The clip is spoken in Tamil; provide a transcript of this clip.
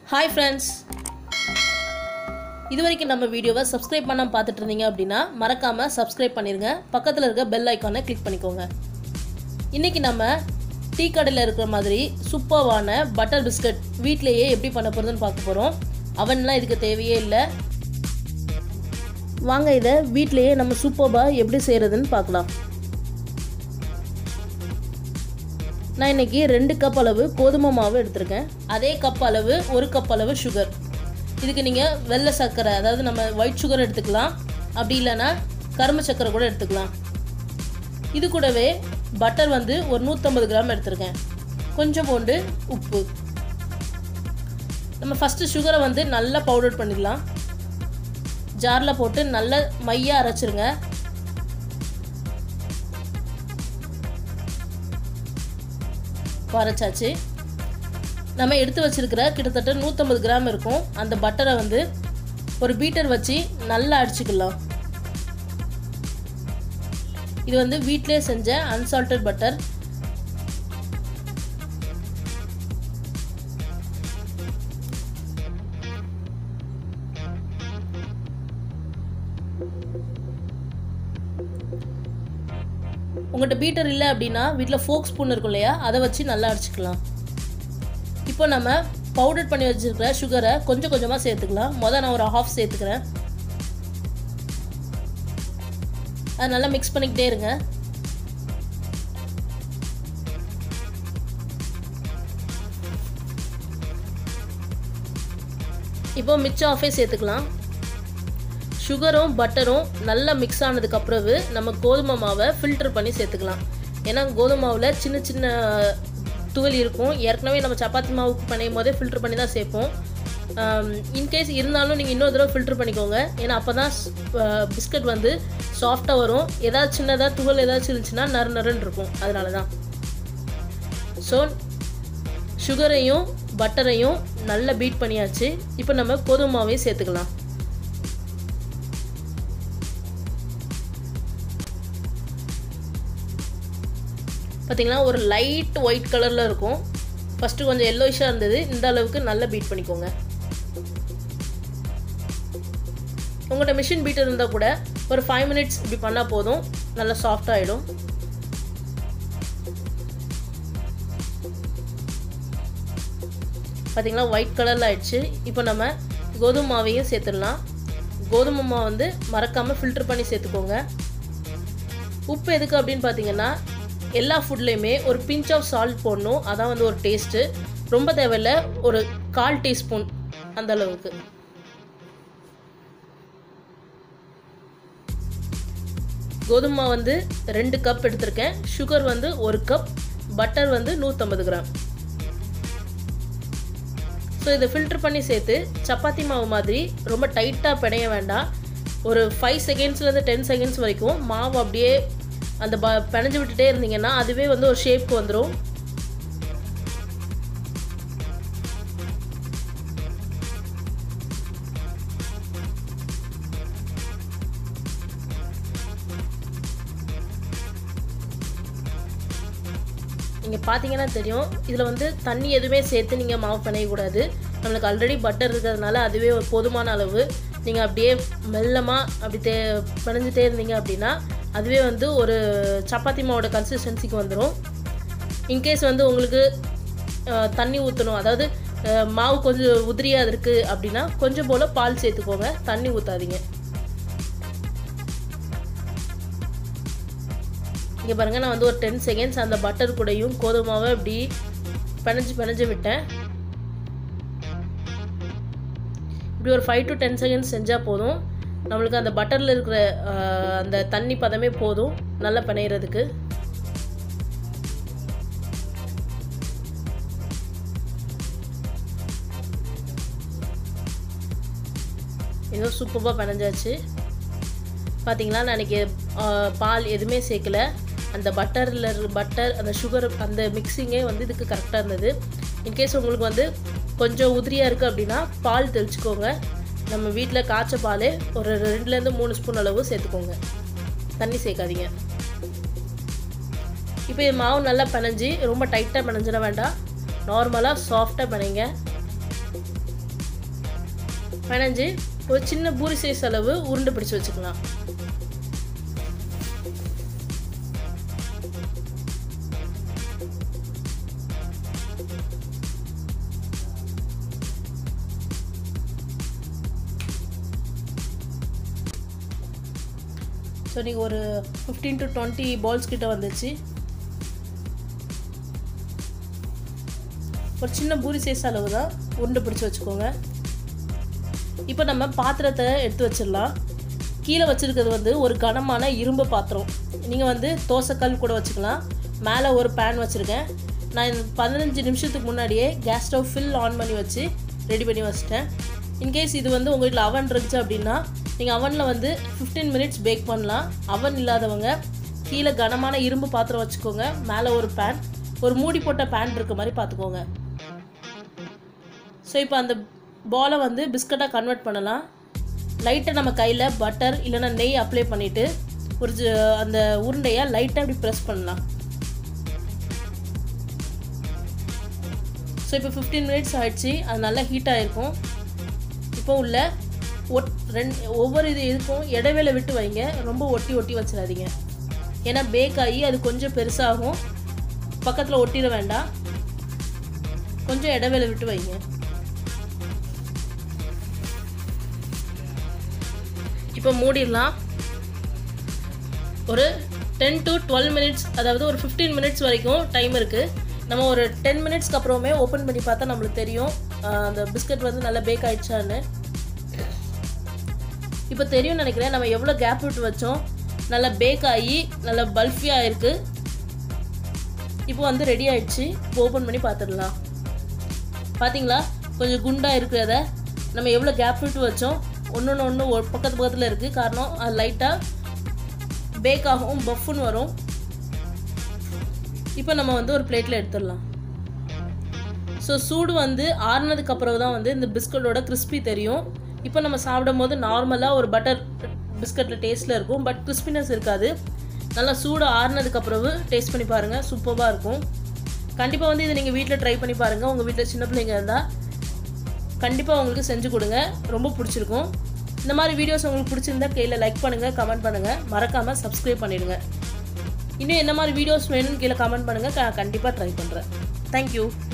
ஹாய் ஃப்ரெண்ட்ஸ் இது வரைக்கும் நம்ம வீடியோவை சப்ஸ்கிரைப் பண்ணாமல் பார்த்துட்டு இருந்தீங்க அப்படின்னா மறக்காமல் சப்ஸ்கிரைப் பண்ணிடுங்க பக்கத்தில் இருக்க பெல் ஐக்கானை கிளிக் பண்ணிக்கோங்க இன்றைக்கி நம்ம டீ கடையில் இருக்கிற மாதிரி சூப்பர்வான பட்டர் பிஸ்கட் வீட்டிலேயே எப்படி பண்ண போகிறதுன்னு பார்க்க போகிறோம் அவன்லாம் இதுக்கு தேவையே இல்லை வாங்க இதை வீட்டிலேயே நம்ம சூப்பர்பாக எப்படி செய்கிறதுன்னு பார்க்கலாம் நான் இன்னைக்கு ரெண்டு கப் அளவு கோதுமை மாவு எடுத்திருக்கேன் அதே கப் அளவு ஒரு கப் அளவு சுகர் இதுக்கு நீங்கள் வெள்ளை சர்க்கரை அதாவது நம்ம ஒயிட் சுகர் எடுத்துக்கலாம் அப்படி இல்லைன்னா கரும்பு சர்க்கரை கூட எடுத்துக்கலாம் இது கூடவே பட்டர் வந்து ஒரு நூற்றம்பது கிராம் எடுத்திருக்கேன் கொஞ்சம் போண்டு உப்பு நம்ம ஃபஸ்ட்டு சுகரை வந்து நல்லா பவுடர் பண்ணிடலாம் ஜாரில் போட்டு நல்லா மையாக அரைச்சிருங்க அரைச்சாச்சு நம்ம எடுத்து வச்சிருக்கிற கிட்டத்தட்ட நூற்றம்பது கிராம் இருக்கும் அந்த பட்டரை வந்து ஒரு பீட்டர் வச்சு நல்லா அடிச்சுக்கலாம் இது வந்து வீட்டிலே செஞ்ச அன்சால்டட் பட்டர் உங்கள்கிட்ட பீட்டர் இல்லை அப்படின்னா வீட்டில் ஃபோக் ஸ்பூன் இருக்கும் இல்லையா அதை வச்சு நல்லா அடிச்சுக்கலாம் இப்போ நம்ம பவுடர் பண்ணி வச்சுருக்கிற சுகரை கொஞ்சம் கொஞ்சமாக சேர்த்துக்கலாம் மொதல் நான் ஒரு ஹாஃப் சேர்த்துக்கிறேன் அது நல்லா மிக்ஸ் பண்ணிக்கிட்டே இருங்க இப்போ மிச்சம் ஆஃபே சேர்த்துக்கலாம் சுகரும் பட்டரும் நல்லா மிக்ஸ் ஆனதுக்கு அப்புறவு நம்ம கோதுமை மாவை ஃபில்டர் பண்ணி சேர்த்துக்கலாம் ஏன்னா கோதுமை மாவில் சின்ன சின்ன துகள் இருக்கும் ஏற்கனவே நம்ம சப்பாத்தி மாவுக்கு பண்ணியும் போதே ஃபில்டர் பண்ணி தான் சேர்ப்போம் இன்கேஸ் இருந்தாலும் நீங்கள் இன்னொரு தடவை ஃபில்டர் பண்ணிக்கோங்க ஏன்னா அப்போ தான் பிஸ்கட் வந்து சாஃப்டாக வரும் ஏதாவது சின்னதாக துகள் ஏதாச்சும் இருந்துச்சுன்னா நறு நறுன்னு இருக்கும் அதனால தான் ஸோ சுகரையும் பட்டரையும் நல்லா பீட் பண்ணியாச்சு இப்போ நம்ம கோதுமை மாவையும் சேர்த்துக்கலாம் பார்த்திங்கன்னா ஒரு லைட் ஒயிட் கலரில் இருக்கும் ஃபஸ்ட்டு கொஞ்சம் எல்லோயிஷாக இருந்தது இந்த அளவுக்கு நல்லா பீட் பண்ணிக்கோங்க உங்கள்கிட்ட மிஷின் பீட்டர் இருந்தால் கூட ஒரு ஃபைவ் மினிட்ஸ் இப்படி பண்ணால் போதும் நல்லா சாஃப்ட் ஆகிடும் பார்த்திங்களா ஒயிட் கலரில் ஆயிடுச்சு இப்போ நம்ம கோதுமை மாவையும் சேர்த்துடலாம் கோதுமை மாவு வந்து மறக்காமல் ஃபில்டர் பண்ணி சேர்த்துக்கோங்க உப்பு எதுக்கு அப்படின்னு பார்த்தீங்கன்னா எல்லா ஃபுட்லேயுமே ஒரு பிஞ்ச் ஆஃப் சால்ட் போடணும் அதான் வந்து ஒரு டேஸ்ட்டு ரொம்ப தேவையில்ல ஒரு கால் டீஸ்பூன் அந்த அளவுக்கு கோதுமை வந்து ரெண்டு கப் எடுத்திருக்கேன் சுகர் வந்து ஒரு கப் பட்டர் வந்து நூற்றம்பது கிராம் ஸோ இதை ஃபில்டர் பண்ணி சேர்த்து சப்பாத்தி மாவு மாதிரி ரொம்ப டைட்டாக பிணைய வேண்டாம் ஒரு ஃபைவ் செகண்ட்ஸ்லேருந்து டென் செகண்ட்ஸ் வரைக்கும் மாவு அப்படியே அந்த ப பிணைஞ்சு விட்டுட்டே இருந்தீங்கன்னா அதுவே வந்து ஒரு ஷேப்க்கு வந்துடும் நீங்கள் பார்த்தீங்கன்னா தெரியும் இதில் வந்து தண்ணி எதுவுமே சேர்த்து நீங்கள் மாவு பிணையக்கூடாது நம்மளுக்கு ஆல்ரெடி பட்டர் இருக்கிறதுனால அதுவே ஒரு போதுமான அளவு நீங்கள் அப்படியே மெல்லமாக அப்படி தே பிணைஞ்சிட்டே இருந்தீங்க அப்படின்னா அதுவே வந்து ஒரு சப்பாத்தி மாவோட கன்சிஸ்டன்சிக்கு வந்துடும் இன்கேஸ் வந்து உங்களுக்கு தண்ணி ஊற்றணும் அதாவது மாவு கொஞ்சம் உதிரியாக இருக்குது அப்படின்னா கொஞ்சம் போல் பால் சேர்த்துக்கோங்க தண்ணி ஊற்றாதீங்க இங்கே பாருங்கள் நான் வந்து ஒரு டென் செகண்ட்ஸ் அந்த பட்டர் கூடையும் கோதுமாவை இப்படி பிணைஞ்சு பிணைஞ்சு விட்டேன் இப்படி ஒரு ஃபைவ் டு டென் செகண்ட்ஸ் செஞ்சால் போதும் நம்மளுக்கு அந்த பட்டரில் இருக்கிற அந்த தண்ணி பதமே போதும் நல்லா பிணையிறதுக்கு ஏதோ சூப்பராக பிணைஞ்சாச்சு பார்த்தீங்களா நான் இன்றைக்கி பால் எதுவுமே சேர்க்கல அந்த பட்டரில் பட்டர் அந்த சுகர் அந்த மிக்சிங்கே வந்து இதுக்கு கரெக்டாக இருந்தது இன்கேஸ் உங்களுக்கு வந்து கொஞ்சம் உதிரியாக இருக்குது அப்படின்னா பால் தெளிச்சுக்கோங்க நம்ம வீட்டில் காய்ச்ச பால் ஒரு ரெண்டுலேருந்து மூணு ஸ்பூன் அளவு சேர்த்துக்கோங்க தண்ணி சேர்க்காதீங்க இப்போ இது மாவு நல்லா பிணைஞ்சி ரொம்ப டைட்டாக பிணைஞ்சிட வேண்டாம் நார்மலாக சாஃப்டாக பிணைங்க பிணைஞ்சு ஒரு சின்ன பூரி சைஸ் அளவு உருண்டை பிடிச்சு வச்சுக்கலாம் ஸோ நீங்கள் ஒரு ஃபிஃப்டீன் டு டுவெண்ட்டி பால்ஸ் கிட்ட வந்துச்சு ஒரு சின்ன பூரி சைஸ் அளவு தான் உருண்டை பிடிச்சி வச்சுக்கோங்க இப்போ நம்ம பாத்திரத்தை எடுத்து வச்சிடலாம் கீழே வச்சுருக்கிறது வந்து ஒரு கனமான இரும்பு பாத்திரம் நீங்கள் வந்து தோசைக்கல் கூட வச்சுக்கலாம் மேலே ஒரு பேன் வச்சுருக்கேன் நான் இந்த பதினஞ்சு நிமிஷத்துக்கு முன்னாடியே கேஸ் ஸ்டவ் ஃபில் ஆன் பண்ணி வச்சு ரெடி பண்ணி வச்சிட்டேன் இன்கேஸ் இது வந்து உங்கள் வீட்டில் அவன் இருந்துச்சு அப்படின்னா நீங்கள் அவனில் வந்து ஃபிஃப்டீன் மினிட்ஸ் பேக் பண்ணலாம் அவன் இல்லாதவங்க கீழே கனமான இரும்பு பாத்திரம் வச்சுக்கோங்க மேலே ஒரு பேன் ஒரு மூடி போட்ட பேன் இருக்க மாதிரி பார்த்துக்கோங்க ஸோ இப்போ அந்த பாலை வந்து பிஸ்கட்டாக கன்வெர்ட் பண்ணலாம் லைட்டாக நம்ம கையில் பட்டர் இல்லைன்னா நெய் அப்ளை பண்ணிவிட்டு ஒரு ஜ- அந்த உருண்டையை லைட்டாக இப்படி ப்ரெஸ் பண்ணலாம் ஸோ இப்போ ஃபிஃப்டீன் மினிட்ஸ் ஆயிடுச்சு அது நல்லா ஹீட் ஆகிருக்கும் இப்போ உள்ள ஒட் ரெண்டு ஒவ்வொரு இது இதுக்கும் இடைவேளை விட்டு வைங்க ரொம்ப ஒட்டி ஒட்டி வச்சிடாதீங்க ஏன்னா பேக் ஆகி அது கொஞ்சம் பெருசாகும் பக்கத்தில் ஒட்டிட வேண்டாம் கொஞ்சம் இடைவேளை விட்டு வைங்க இப்போ மூடிடலாம் ஒரு டென் டு டுவெல் மினிட்ஸ் அதாவது ஒரு ஃபிஃப்டீன் மினிட்ஸ் வரைக்கும் டைம் இருக்குது நம்ம ஒரு டென் மினிட்ஸ்க்கு அப்புறமே ஓப்பன் பண்ணி பார்த்தா நம்மளுக்கு தெரியும் ஆஹ் அந்த பிஸ்கட் வந்து நல்லா பேக் ஆயிடுச்சான்னு இப்போ தெரியும்னு நினைக்கிறேன் நம்ம எவ்வளோ கேப் விட்டு வச்சோம் நல்லா பேக் ஆகி நல்லா பல்ஃபியாக இருக்குது இப்போ வந்து ரெடி ஆயிடுச்சு இப்போ ஓப்பன் பண்ணி பார்த்துடலாம் பார்த்தீங்களா கொஞ்சம் குண்டாக இருக்கிறத நம்ம எவ்வளோ கேப் விட்டு வச்சோம் ஒன்று ஒன்று ஒன்று பக்கத்து பக்கத்தில் இருக்குது காரணம் அது லைட்டாக பேக் ஆகும் பஃப்னு வரும் இப்போ நம்ம வந்து ஒரு பிளேட்டில் எடுத்துடலாம் ஸோ சூடு வந்து ஆறுனதுக்கு அப்புறம் தான் வந்து இந்த பிஸ்கட்டோட கிறிஸ்பி தெரியும் இப்போ நம்ம சாப்பிடும் போது நார்மலாக ஒரு பட்டர் பிஸ்கட்டில் டேஸ்ட்டில் இருக்கும் பட் கிறிஸ்பினஸ் இருக்காது நல்லா சூடு ஆறுனதுக்கு அப்புறம் டேஸ்ட் பண்ணி பாருங்கள் சூப்பராக இருக்கும் கண்டிப்பாக வந்து இதை நீங்கள் வீட்டில் ட்ரை பண்ணி பாருங்கள் உங்கள் வீட்டில் சின்ன பிள்ளைங்க இருந்தால் கண்டிப்பாக உங்களுக்கு செஞ்சு கொடுங்க ரொம்ப பிடிச்சிருக்கும் இந்த மாதிரி வீடியோஸ் உங்களுக்கு பிடிச்சிருந்தா கீழே லைக் பண்ணுங்கள் கமெண்ட் பண்ணுங்கள் மறக்காமல் சப்ஸ்கிரைப் பண்ணிடுங்க இன்னும் என்ன மாதிரி வீடியோஸ் வேணும்னு கீழே கமெண்ட் பண்ணுங்கள் கண்டிப்பாக ட்ரை பண்ணுறேன் தேங்க்யூ